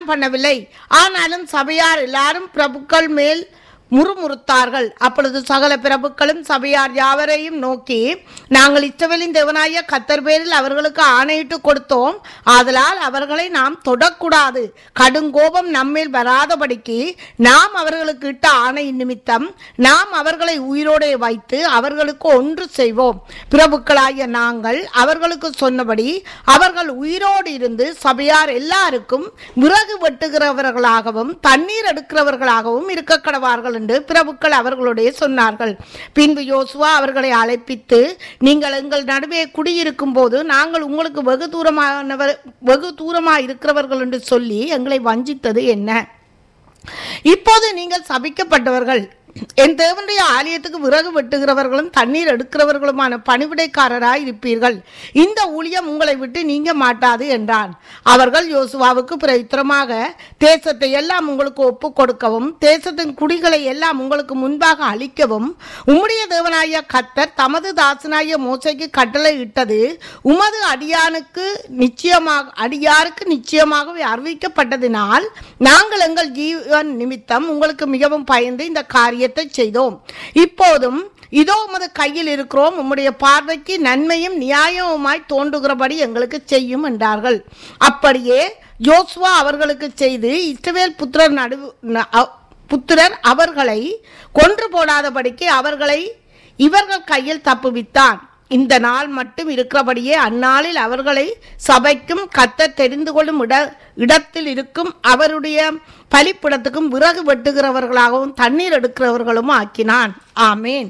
பண்ணவில்லை ஆனாலும் சபையார் எல்லாரும் பிரபுக்கள் மேல் முறுமுறுத்தார்கள் அப்பொழுது சகல பிரபுக்களும் சபையார் யாவரையும் நோக்கி நாங்கள் இஸ்ரவேலின் தேவனாய கத்தர் பேரில் அவர்களுக்கு ஆணையிட்டு கொடுத்தோம் ஆதலால் அவர்களை நாம் தொடக்கூடாது கடுங்கோபம் நம்மேல் வராதபடிக்கு நாம் அவர்களுக்கு இட்ட ஆணை நிமித்தம் நாம் அவர்களை உயிரோடே வைத்து அவர்களுக்கு ஒன்று செய்வோம் பிரபுக்களாகிய நாங்கள் அவர்களுக்கு சொன்னபடி அவர்கள் உயிரோடு இருந்து சபையார் எல்லாருக்கும் விறகு வெட்டுகிறவர்களாகவும் தண்ணீர் எடுக்கிறவர்களாகவும் இருக்க கடவார்கள் என்று பிரபுக்கள் அவர்களுடைய சொன்னார்கள் பின்பு யோசுவா அவர்களை அழைப்பித்து நீங்கள் எங்கள் நடுவே குடியிருக்கும் போது நாங்கள் உங்களுக்கு வெகு தூரமானவர் வெகு தூரமாக இருக்கிறவர்கள் என்று சொல்லி எங்களை வஞ்சித்தது என்ன இப்போது நீங்கள் சபிக்கப்பட்டவர்கள் என் தேவனுடைய ஆலயத்துக்கு விறகு வெட்டுகிறவர்களும் தண்ணீர் எடுக்கிறவர்களுமான பணிவிடைக்காரராய் இருப்பீர்கள் இந்த ஊழியம் உங்களை விட்டு நீங்க மாட்டாது என்றான் அவர்கள் யோசுவாவுக்கு பிரயுத்தரமாக தேசத்தை எல்லாம் உங்களுக்கு ஒப்பு கொடுக்கவும் தேசத்தின் குடிகளை எல்லாம் உங்களுக்கு முன்பாக அளிக்கவும் உம்முடைய தேவனாய கத்தர் தமது தாசனாய மோசைக்கு கட்டளை இட்டது உமது அடியானுக்கு நிச்சயமாக அடியாருக்கு நிச்சயமாகவே அறிவிக்கப்பட்டதினால் நாங்கள் எங்கள் ஜீவன் நிமித்தம் உங்களுக்கு மிகவும் பயந்து இந்த காரியத்தை செய்தோம் இப்போதும் இதோ உமது கையில் இருக்கிறோம் உம்முடைய பார்வைக்கு நன்மையும் நியாயமுமாய் தோன்றுகிறபடி எங்களுக்கு செய்யும் என்றார்கள் அப்படியே யோசுவா அவர்களுக்கு செய்து இஸ்ரவேல் புத்திரர் நடு ந- அ- புத்திரர் அவர்களை கொன்று போடாதபடிக்கு அவர்களை இவர்கள் கையில் தப்புவித்தான் இந்த நாள் மட்டும் இருக்கிறபடியே அந்நாளில் அவர்களை சபைக்கும் கத்த தெரிந்து கொள்ளும் இட இடத்தில் இருக்கும் அவருடைய பலிப்பிடத்துக்கும் விறகு வெட்டுகிறவர்களாகவும் தண்ணீர் எடுக்கிறவர்களும் ஆக்கினான் ஆமேன்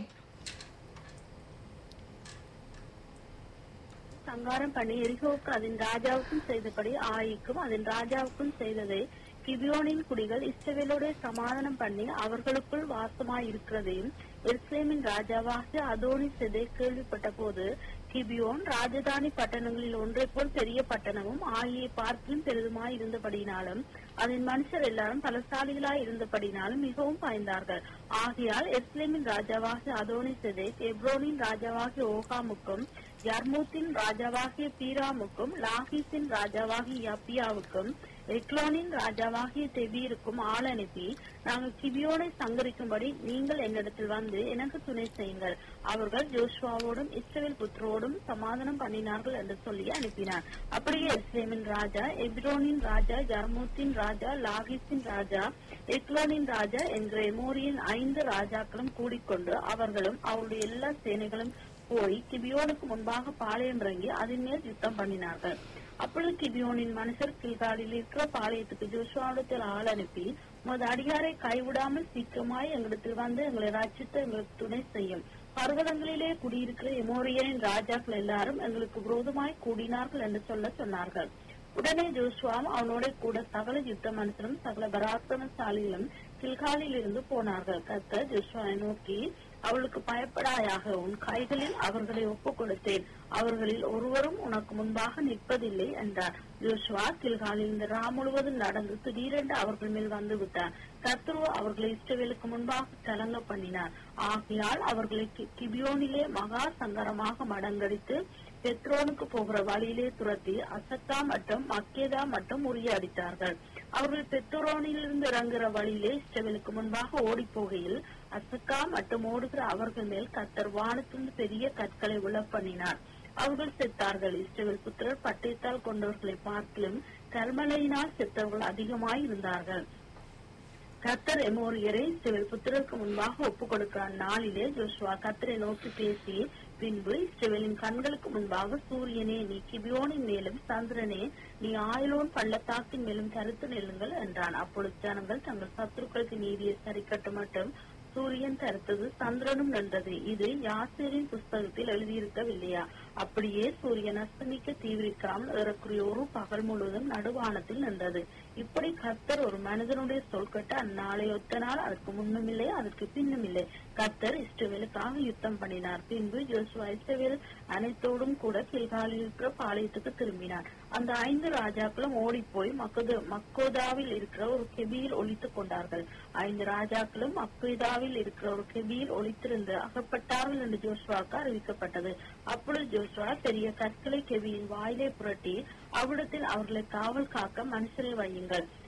சங்காரம் பண்ணி எரிகோவுக்கு அதன் ராஜாவுக்கும் செய்தபடி ஆயிக்கும் அதன் ராஜாவுக்கும் செய்ததை கிபியோனின் குடிகள் இஸ்ரவேலோட சமாதானம் பண்ணி அவர்களுக்குள் வாசமாய் இருக்கிறதையும் எருசலேமின் ராஜாவாகிய அதோனி செதை கேள்விப்பட்ட போது கிபியோன் ராஜதானி பட்டணங்களில் ஒன்றை போல் பெரிய பட்டணமும் ஆகிய பார்க்கிலும் பெரிதுமாய் இருந்தபடினாலும் அதன் மனுஷர் எல்லாரும் பலசாலிகளாய் இருந்தபடினாலும் மிகவும் பயந்தார்கள் ஆகையால் எருசலேமின் ராஜாவாகிய அதோனி செதை எப்ரோனின் ராஜாவாகிய ஓகாமுக்கும் யர்மூத்தின் ராஜாவாகிய பீராமுக்கும் லாகீஸின் ராஜாவாகிய யப்பியாவுக்கும் எக்லோனின் ராஜாவாகிய தெபீருக்கும் ஆள் அனுப்பி நாங்கள் கிபியோனை சங்கரிக்கும்படி நீங்கள் என்னிடத்தில் வந்து எனக்கு துணை செய்யுங்கள் அவர்கள் ஜோஷுவாவோடும் இஸ்ரவேல் புத்திரோடும் சமாதானம் பண்ணினார்கள் என்று சொல்லி அனுப்பினார் அப்படியே இஸ்ரேமின் ராஜா எப்ரோனின் ராஜா யர்மூத்தின் ராஜா லாகிஸின் ராஜா எக்லோனின் ராஜா என்ற எமோரியின் ஐந்து ராஜாக்களும் கூடிக்கொண்டு அவர்களும் அவருடைய எல்லா சேனைகளும் போய் கிபியோனுக்கு முன்பாக பாளையம் இறங்கி அதன் மேல் யுத்தம் பண்ணினார்கள் அப்பொழுது கிபியோனின் மனுஷர் கில்காலில் இருக்கிற பாளையத்துக்கு ஜோஷுவாவிடத்தில் ஆள் அனுப்பி உமது அடியாரை கைவிடாமல் சீக்கிரமாய் எங்களிடத்தில் வந்து எங்களை ரட்சித்து எங்களுக்கு துணை செய்யும் பர்வதங்களிலே குடியிருக்கிற எமோரியரின் ராஜாக்கள் எல்லாரும் எங்களுக்கு விரோதமாய் கூடினார்கள் என்று சொல்ல சொன்னார்கள் உடனே ஜோஷுவாவும் அவனோட கூட சகல யுத்த மனுஷரும் சகல பராக்கிரமசாலிகளும் கில்காலில் இருந்து போனார்கள் கத்த ஜோஷுவாவை நோக்கி அவளுக்கு பயப்படாயாக உன் கைகளில் அவர்களை ஒப்புக் கொடுத்தேன் அவர்களில் ஒருவரும் உனக்கு முன்பாக நிற்பதில்லை என்றார் ஜோஷுவா கில்காலில் இருந்து ரா முழுவதும் நடந்து திடீரென்று அவர்கள் மேல் வந்து விட்டார் கத்ரு அவர்களை இஸ்ரவேலுக்கு முன்பாக கலங்க பண்ணினார் ஆகையால் அவர்களை கி- கிபியோனிலே மகா சங்கரமாக மடங்கடித்து பெத்ரோனுக்கு போகிற வழியிலே துரத்தி அசத்தா மற்றும் மக்கேதா மற்றும் முறியடித்தார்கள் அவர்கள் பெத்ரோனிலிருந்து இறங்குற வழியிலே இஸ்ரவேலுக்கு முன்பாக ஓடிப் போகையில் அசக்கா மற்றும் ஓடுகிற அவர்கள் மேல் கத்தர் வானத்திலிருந்து பெரிய கற்களை விழப் பண்ணினார் அவர்கள் செத்தார்கள் இஸ்ரவேல் புத்திரர் பட்டயத்தால் கொண்டவர்களை பார்க்கிலும் கல்மலையினால் செத்தவர்கள் அதிகமாய் இருந்தார்கள் கத்தர் எமோரியரை இஸ்ரவேல் புத்திரருக்கு முன்பாக ஒப்புக் கொடுக்கிற நாளிலே ஜோஷுவா கத்தரை நோக்கி பேசி பின்பு இஸ்ரவேலின் கண்களுக்கு முன்பாக சூரியனே நீ கிபியோனின் மேலும் சந்திரனே நீ ஆயிலோன் பள்ளத்தாக்கின் மேலும் கருத்து நெல்லுங்கள் என்றான் அப்பொழுது ஜனங்கள் தங்கள் சத்துருக்களுக்கு நீதியை சரிக்கட்டு மட்டும் சூரியன் கருத்தது சந்திரனும் நின்றது இது யாசேரின் புஸ்தகத்தில் எழுதியிருக்கவில்லையா அப்படியே சூரியன் அஸ்தமிக்க தீவிரிக்காமல் ஏறக்குறைய ஒரு பகல் முழுவதும் நடுவானத்தில் நின்றது இப்படி கர்த்தர் ஒரு மனிதனுடைய சொல் கேட்டு அந்நாளை ஒத்த நாள் அதற்கு முன்னும் இல்லை அதற்கு பின்னும் இல்லை கர்த்தர் இஸ்ரவேலுக்காக யுத்தம் பண்ணினார் பின்பு யோசுவா இஸ்ரவேல் அனைத்தோடும் கூட கில்காலில் இருக்கிற பாளையத்துக்கு திரும்பினார் அந்த ஐந்து ராஜாக்களும் ஓடிப்போய் மக்கது மக்கோதாவில் இருக்கிற ஒரு கெபியில் ஒளித்துக் கொண்டார்கள் ஐந்து ராஜாக்களும் மக்கோதாவில் இருக்கிற ஒரு கெபியில் ஒளித்திருந்து அகப்பட்டார்கள் என்று ஜோஷுவாக்கு அறிவிக்கப்பட்டது அப்பொழுது ஜோஷுவா பெரிய கற்களை கெபியின் வாயிலே புரட்டி அவ்விடத்தில் அவர்களை காவல் காக்க மனுஷரை வையுங்கள்